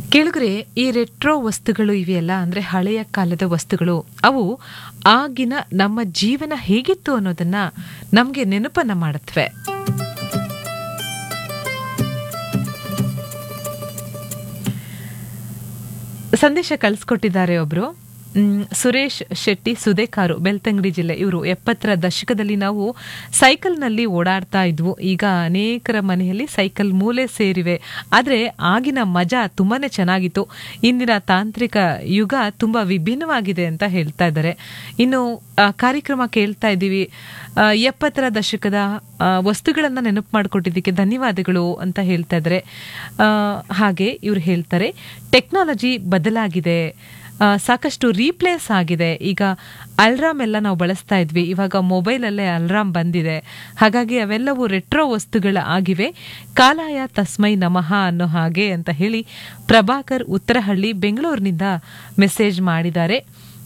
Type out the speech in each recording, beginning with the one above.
ಕೇಳಿದ್ರೆ ಈ ರೆಟ್ರೋ ವಸ್ತುಗಳು ಇವೆಯಲ್ಲ ಅಂದ್ರೆ ಹಳೆಯ ಕಾಲದ ವಸ್ತುಗಳು ಅವು ಆಗಿನ ನಮ್ಮ ಜೀವನ ಹೇಗಿತ್ತು ಅನ್ನೋದನ್ನ ನಮ್ಗೆ ನೆನಪನ್ನ ಮಾಡುತ್ತವೆ ಸಂದೇಶ ಕಳಿಸ್ಕೊಟ್ಟಿದ್ದಾರೆ ಒಬ್ರು ಮ್, ಸುರೇಶ್ ಶೆಟ್ಟಿ ಸುದೇಕಾರು ಬೆಳ್ತಂಗಡಿ ಜಿಲ್ಲೆ ಇವರು ಎಪ್ಪತ್ತರ ದಶಕದಲ್ಲಿ ನಾವು ಸೈಕಲ್ನಲ್ಲಿ ಓಡಾಡ್ತಾ ಇದ್ವು ಈಗ ಅನೇಕರ ಮನೆಯಲ್ಲಿ ಸೈಕಲ್ ಮೂಲೆ ಸೇರಿವೆ ಆದರೆ ಆಗಿನ ಮಜಾ ತುಂಬಾನೇ ಚೆನ್ನಾಗಿತ್ತು ಇಂದಿನ ತಾಂತ್ರಿಕ ಯುಗ ತುಂಬಾ ವಿಭಿನ್ನವಾಗಿದೆ ಅಂತ ಹೇಳ್ತಾ ಇದ್ದಾರೆ ಇನ್ನು ಆ, ಕಾರ್ಯಕ್ರಮ ಕೇಳ್ತಾ ಇದ್ದೀವಿ ಆ, ಎಪ್ಪತ್ತರ ದಶಕದ ಆ, ವಸ್ತುಗಳನ್ನ ನೆನಪು ಮಾಡಿಕೊಟ್ಟಿದ್ದಕ್ಕೆ ಧನ್ಯವಾದಗಳು ಅಂತ ಹೇಳ್ತಾ ಇದ್ದಾರೆ ಆ, ಹಾಗೆ ಇವ್ರು ಹೇಳ್ತಾರೆ ಟೆಕ್ನಾಲಜಿ ಬದಲಾಗಿದೆ ಆ, ಸಾಕಷ್ಟು ರೀಪ್ಲೇಸ್ ಆಗಿದೆ ಈಗ ಅಲ್ರಾಮ್ ಎಲ್ಲ ನಾವು ಬಳಸ್ತಾ ಇದ್ವಿ ಇವಾಗ ಮೊಬೈಲಲ್ಲೇ ಅಲ್ರಾಮ್ ಬಂದಿದೆ ಹಾಗಾಗಿ ಅವೆಲ್ಲವೂ ರೆಟ್ರೋ ವಸ್ತುಗಳ ಆಗಿವೆ ಕಾಲಾಯ ತಸ್ಮೈ ನಮಃ ಅನ್ನೋ ಹಾಗೆ ಅಂತ ಹೇಳಿ ಪ್ರಭಾಕರ್ ಉತ್ತರಹಳ್ಳಿ ಬೆಂಗಳೂರಿನಿಂದ ಮೆಸೇಜ್ ಮಾಡಿದ್ದಾರೆ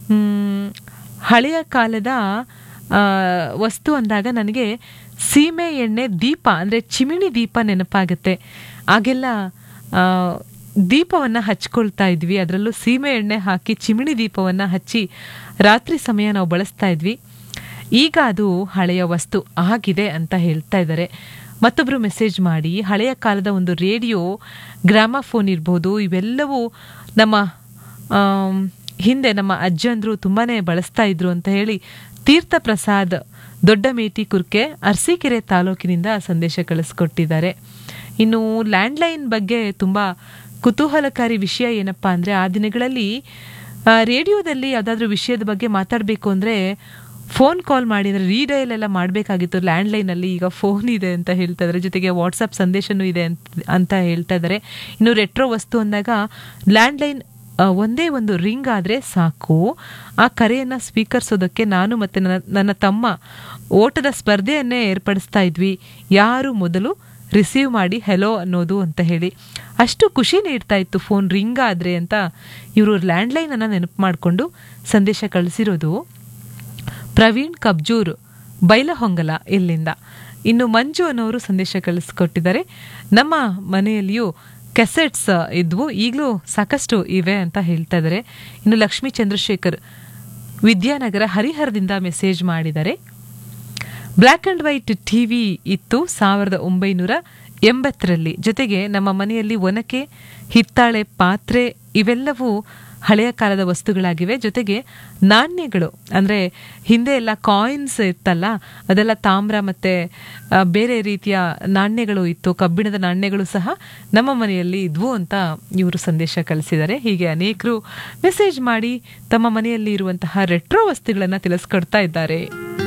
ಮ್, ಹಳೆಯ ಕಾಲದ ಆ, ವಸ್ತು ಅಂದಾಗ ನನಗೆ ಸೀಮೆ ಎಣ್ಣೆ ದೀಪ ಅಂದರೆ ಚಿಮಿಣಿ ದೀಪ ನೆನಪಾಗುತ್ತೆ ಆಗೆಲ್ಲ ಆ, ದೀಪವನ್ನು ಹಚ್ಕೊಳ್ತಾ ಇದ್ವಿ ಅದರಲ್ಲೂ ಸೀಮೆ ಎಣ್ಣೆ ಹಾಕಿ ಚಿಮಿಣಿ ದೀಪವನ್ನು ಹಚ್ಚಿ ರಾತ್ರಿ ಸಮಯ ನಾವು ಬಳಸ್ತಾ ಇದ್ವಿ ಈಗ ಅದು ಹಳೆಯ ವಸ್ತು ಆಗಿದೆ ಅಂತ ಹೇಳ್ತಾ ಇದ್ದಾರೆ ಮತ್ತೊಬ್ಬರು ಮೆಸೇಜ್ ಮಾಡಿ ಹಳೆಯ ಕಾಲದ ಒಂದು ರೇಡಿಯೋ ಗ್ರಾಮಫೋನ್ ಇರ್ಬೋದು ಇವೆಲ್ಲವೂ ನಮ್ಮ ಆಮ್, ಹಿಂದೆ ನಮ್ಮ ಅಜ್ಜಂದ್ರು ತುಂಬಾನೇ ಬಳಸ್ತಾ ಇದ್ರು ಅಂತ ಹೇಳಿ ತೀರ್ಥ ಪ್ರಸಾದ್ ದೊಡ್ಡ ಮೇಟಿ ಕುರ್ಕೆ ಅರಸೀಕೆರೆ ತಾಲೂಕಿನಿಂದ ಸಂದೇಶ ಕಳಿಸ್ಕೊಟ್ಟಿದ್ದಾರೆ ಇನ್ನು ಲ್ಯಾಂಡ್ಲೈನ್ ಬಗ್ಗೆ ತುಂಬಾ ಕುತೂಹಲಕಾರಿ ವಿಷಯ ಏನಪ್ಪಾ ಅಂದ್ರೆ ಆ ದಿನಗಳಲ್ಲಿ ಆ, ರೇಡಿಯೋದಲ್ಲಿ ಯಾವುದಾದ್ರೂ ವಿಷಯದ ಬಗ್ಗೆ ಮಾತಾಡಬೇಕು ಅಂದ್ರೆ ಫೋನ್ ಕಾಲ್ ಮಾಡಿದ್ರೆ ರೀಡೈಲ್ ಎಲ್ಲ ಮಾಡಬೇಕಾಗಿತ್ತು ಲ್ಯಾಂಡ್ಲೈನಲ್ಲಿ ಈಗ ಫೋನ್ ಇದೆ ಅಂತ ಹೇಳ್ತಾ ಇದ್ದಾರೆ ಜೊತೆಗೆ ವಾಟ್ಸಪ್ ಸಂದೇಶನೂ ಇದೆ ಅಂತ ಅಂತ ಹೇಳ್ತಾ ಇದ್ದಾರೆ ಇನ್ನು ರೆಟ್ರೋ ವಸ್ತು ಅಂದಾಗ ಲ್ಯಾಂಡ್ಲೈನ್ ಆ, ಒಂದೇ ಒಂದು ರಿಂಗ್ ಆದರೆ ಸಾಕು ಆ ಕರೆಯನ್ನು ಸ್ವೀಕರಿಸೋದಕ್ಕೆ ನಾನು ಮತ್ತು ನನ್ನ ನನ್ನ ತಮ್ಮ ಓಟದ ಸ್ಪರ್ಧೆಯನ್ನೇ ಏರ್ಪಡಿಸ್ತಾ ಇದ್ವಿ ಯಾರು ಮೊದಲು ರಿಸೀವ್ ಮಾಡಿ ಹೆಲೋ ಅನ್ನೋದು ಅಂತ ಹೇಳಿ ಅಷ್ಟು ಖುಷಿ ನೀಡ್ತಾ ಇತ್ತು ಫೋನ್ ರಿಂಗ್ ಆದರೆ ಅಂತ ಇವರು ಲ್ಯಾಂಡ್ಲೈನನ್ನು ನೆನಪು ಮಾಡಿಕೊಂಡು ಸಂದೇಶ ಕಳಿಸಿರೋದು ಪ್ರವೀಣ್ ಕಬ್ಜೂರ್ ಬೈಲಹೊಂಗಲ ಇಲ್ಲಿಂದ ಇನ್ನು ಮಂಜು ಅನ್ನೋರು ಸಂದೇಶ ಕಳಿಸ್ಕೊಟ್ಟಿದ್ದಾರೆ ನಮ್ಮ ಮನೆಯಲ್ಲಿಯೂ ಕೆಸೆಟ್ಸ್ ಇದ್ವು ಈಗಲೂ ಸಾಕಷ್ಟು ಇವೆ ಅಂತ ಹೇಳ್ತಾ ಇದ್ದಾರೆ ಇನ್ನು ಲಕ್ಷ್ಮೀ ಚಂದ್ರಶೇಖರ್ ವಿದ್ಯಾನಗರ ಹರಿಹರದಿಂದ ಮೆಸೇಜ್ ಮಾಡಿದ್ದಾರೆ ಬ್ಲ್ಯಾಕ್ ಆ್ಯಂಡ್ ವೈಟ್ ಟಿವಿ ಇತ್ತು ಸಾವಿರದ ಒಂಬೈನೂರ ಎಂಬತ್ತರಲ್ಲಿ ಜೊತೆಗೆ ನಮ್ಮ ಮನೆಯಲ್ಲಿ ಒನಕೆ ಹಿತ್ತಾಳೆ ಪಾತ್ರೆ ಇವೆಲ್ಲವೂ ಹಳೆಯ ಕಾಲದ ವಸ್ತುಗಳಾಗಿವೆ ಜೊತೆಗೆ ನಾಣ್ಯಗಳು ಅಂದರೆ ಹಿಂದೆ ಎಲ್ಲ ಕಾಯಿನ್ಸ್ ಇತ್ತಲ್ಲ ಅದೆಲ್ಲ ತಾಮ್ರ ಮತ್ತು ಆ, ಬೇರೆ ರೀತಿಯ ನಾಣ್ಯಗಳು ಇತ್ತು ಕಬ್ಬಿಣದ ನಾಣ್ಯಗಳು ಸಹ ನಮ್ಮ ಮನೆಯಲ್ಲಿ ಇದ್ವು ಅಂತ ಇವರು ಸಂದೇಶ ಕಳಿಸಿದ್ದಾರೆ ಹೀಗೆ ಅನೇಕರು ಮೆಸೇಜ್ ಮಾಡಿ ತಮ್ಮ ಮನೆಯಲ್ಲಿ ಇರುವಂತಹ ರೆಟ್ರೋ ವಸ್ತುಗಳನ್ನು ತಿಳಿಸ್ಕೊಡ್ತಾ ಇದ್ದಾರೆ